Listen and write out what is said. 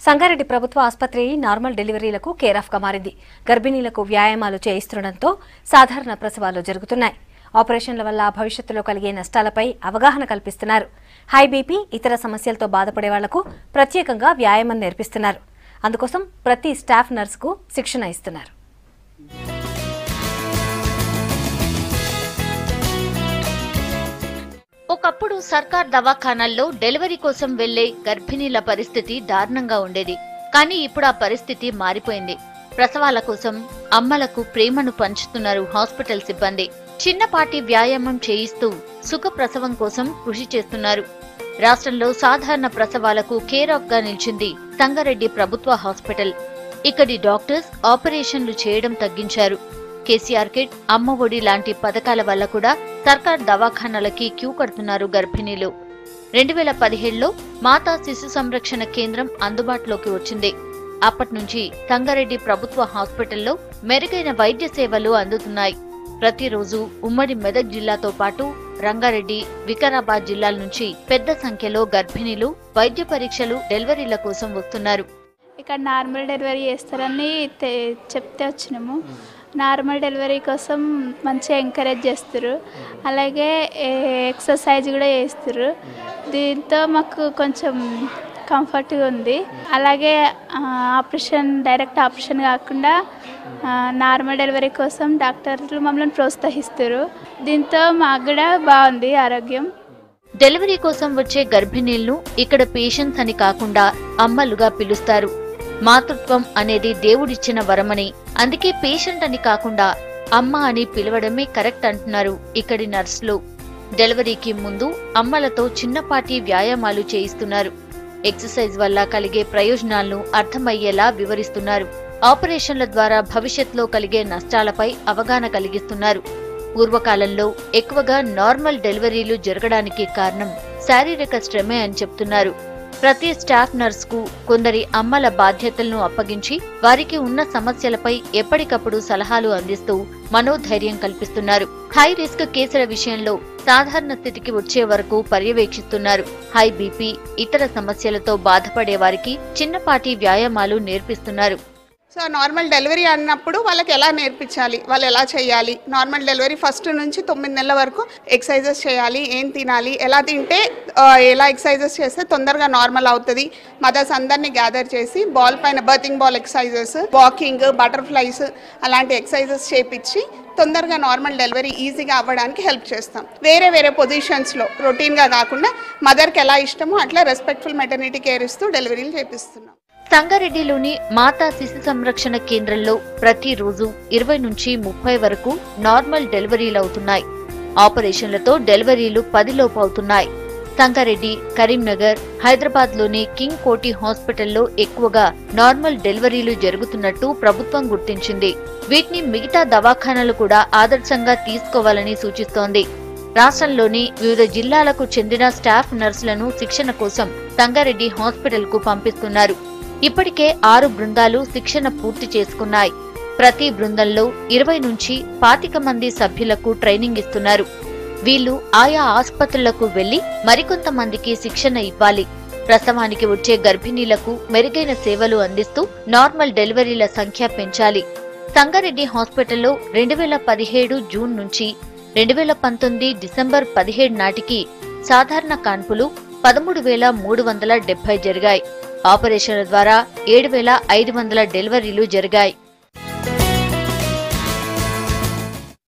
సంగారెడ్డి ప్రభుత్వ ఆసుపత్రి normal డెలివరీలకు care of గా మారింది గర్భిణీలకు వ్యాయామాలు చేయిస్తుండటంతో సాధారణ ప్రసవాలు జరుగుతున్నాయి ఆపరేషన్ల వల్ల భవిష్యత్తులో కలిగే నష్టాలపై అవగాహన కల్పిస్తున్నారు హై బీపీ ఇతర సమస్యలతో బాధపడే వాళ్లకు ప్రత్యేకంగా వ్యాయామం నేర్పిస్తున్నారు అందుకోసం ప్రతి స్టాఫ్ నర్సుకు శిక్షణ ఇస్తున్నారు ఒకప్పుడు సర్కార్ దవాఖానాల్లో డెలివరీ కోసం వెళ్లే గర్భిణీల పరిస్థితి దారుణంగా ఉండేది కానీ ఇప్పుడు ఆ పరిస్థితి మారిపోయింది ప్రసవాల కోసం అమ్మలకు ప్రేమను పంచుతున్నారు హాస్పిటల్ సిబ్బంది చిన్నపాటి వ్యాయామం చేయిస్తూ సుఖ ప్రసవం కోసం కృషి చేస్తున్నారు రాష్ట్రంలో సాధారణ ప్రసవాలకు కేర్ ఆఫ్ గా నిలిచింది సంగారెడ్డి ప్రభుత్వ హాస్పిటల్ ఇక్కడి డాక్టర్స్ ఆపరేషన్లు చేయడం తగ్గించారు కేసీఆర్ కిట్ అమ్మ ఒడి లాంటి పథకాల వల్ల కూడా సర్కార్ దవాఖానాలకి క్యూ కడుతున్నారు గర్భిణీలు రెండు వేల పదిహేడులో మాతా శిశు సంరక్షణ కేంద్రం అందుబాటులోకి వచ్చింది అప్పటి నుంచి సంగారెడ్డి ప్రభుత్వ హాస్పిటల్లో మెరుగైన వైద్య సేవలు అందుతున్నాయి ప్రతిరోజు ఉమ్మడి మెదక్ జిల్లాతో పాటు రంగారెడ్డి వికారాబాద్ జిల్లాల నుంచి పెద్ద సంఖ్యలో గర్భిణీలు వైద్య పరీక్షలు డెలివరీల కోసం వస్తున్నారు ఇక్కడ నార్మల్ డెలివరీ చేస్తారని తె- చెప్తే వచ్చినాము నార్మల్ డెలివరీ కోసం మంచిగా ఎంకరేజ్ చేస్తారు అలాగే ఏ- ఎక్సర్సైజ్ కూడా చేస్తారు దీంతో మాకు కొంచెం కంఫర్ట్గా ఉంది అలాగే ఆ, ఆపరేషన్ డైరెక్ట్ ఆపరేషన్ కాకుండా ఆ, నార్మల్ డెలివరీ కోసం డాక్టర్లు మమ్మల్ని ప్రోత్సహిస్తారు దీంతో మాకు కూడా బాగుంది ఆరోగ్యం డెలివరీ కోసం వచ్చే గర్భిణీలను ఇక్కడ పేషెంట్స్ అని కాకుండా అమ్మలుగా పిలుస్తారు మాతృత్వం అనేది దేవుడిచ్చిన వరమని అందుకే పేషెంట్ అని కాకుండా అమ్మ అని పిలవడమే కరెక్ట్ అంటున్నారు ఇక్కడి నర్సులు డెలివరీకి ముందు అమ్మలతో చిన్నపాటి వ్యాయామాలు చేయిస్తున్నారు ఎక్సర్సైజ్ వల్ల కలిగే ప్రయోజనాలను అర్థమయ్యేలా వివరిస్తున్నారు ఆపరేషన్ల ద్వారా భవిష్యత్తులో కలిగే నష్టాలపై అవగాహన కలిగిస్తున్నారు పూర్వకాలంలో ఎక్కువగా నార్మల్ డెలివరీలు జరగడానికి కారణం శారీరక శ్రమే అని చెప్తున్నారు ప్రతి స్టాఫ్ నర్స్ కు కొందరి అమ్మల బాధ్యతలను అప్పగించి వారికి ఉన్న సమస్యలపై ఎప్పటికప్పుడు సలహాలు అందిస్తూ మనోధైర్యం కల్పిస్తున్నారు హై రిస్క్ కేసుల విషయంలో సాధారణ స్థితికి వచ్చే వరకు పర్యవేక్షిస్తున్నారు హై బీపీ ఇతర సమస్యలతో బాధపడే వారికి చిన్నపాటి వ్యాయామాలు నేర్పిస్తున్నారు సో నార్మల్ డెలివరీ అన్నప్పుడు వాళ్ళకి ఎలా నేర్పించాలి వాళ్ళు ఎలా చేయాలి నార్మల్ డెలివరీ ఫస్ట్ నుంచి తొమ్మిది నెలల వరకు ఎక్సర్సైజెస్ చేయాలి ఏం తినాలి ఎలా తింటే ఆ, ఎలా ఎక్సర్సైజెస్ చేస్తే తొందరగా నార్మల్ అవుతుంది మదర్స్ అందరినీ గ్యాదర్ చేసి బాల్ పైన birthing ball exercises walking butterflies అలాంటి ఎక్సర్సైజెస్ చేపించి తొందరగా నార్మల్ డెలివరీ ఈజీగా అవ్వడానికి హెల్ప్ చేస్తాం వేరే వేరే పొజిషన్స్లో రొటీన్గా కాకుండా మదర్కి ఎలా ఇష్టమో అట్లా రెస్పెక్ట్ఫుల్ మెటర్నిటీ కేర్ ఇస్తూ డెలివరీలు చేపిస్తున్నాం సంగారెడ్డిలోని మాతా శిశు సంరక్షణ కేంద్రంలో ప్రతిరోజు ఇరవై నుంచి ముప్పై వరకు నార్మల్ డెలివరీలు అవుతున్నాయి ఆపరేషన్లతో డెలివరీలు పదిలోపు అవుతున్నాయి సంగారెడ్డి కరీంనగర్ హైదరాబాద్ లోని కింగ్ కోటి హాస్పిటల్లో ఎక్కువగా నార్మల్ డెలివరీలు జరుగుతున్నట్టు ప్రభుత్వం గుర్తించింది వీటిని మిగతా దవాఖానాలు కూడా ఆదర్శంగా తీసుకోవాలని సూచిస్తోంది రాష్ట్రంలోని వివిధ జిల్లాలకు చెందిన స్టాఫ్ నర్సులను శిక్షణ కోసం సంగారెడ్డి హాస్పిటల్ కు పంపిస్తున్నారు ఇప్పటికే ఆరు బృందాలు శిక్షణ పూర్తి చేసుకున్నాయి ప్రతి బృందంలో ఇరవై నుంచి పాతిక మంది సభ్యులకు ట్రైనింగ్ ఇస్తున్నారు వీళ్ళు ఆయా ఆసుపత్రులకు వెళ్లి మరికొంతమందికి శిక్షణ ఇవ్వాలి ప్రసవానికి వచ్చే గర్భిణీలకు మెరుగైన సేవలు అందిస్తూ నార్మల్ డెలివరీల సంఖ్య పెంచాలి సంగారెడ్డి హాస్పిటల్లో రెండు వేల పదిహేడు జూన్ నుంచి రెండు వేల పంతొమ్మిది డిసెంబర్ పదిహేడు నాటికి సాధారణ కాన్పులు పదమూడు వేల మూడు వందల డెబ్బై జరిగాయి ఆపరేషన్ల ద్వారా ఏడు వేల ఐదు వందల డెలివరీలు జరిగాయి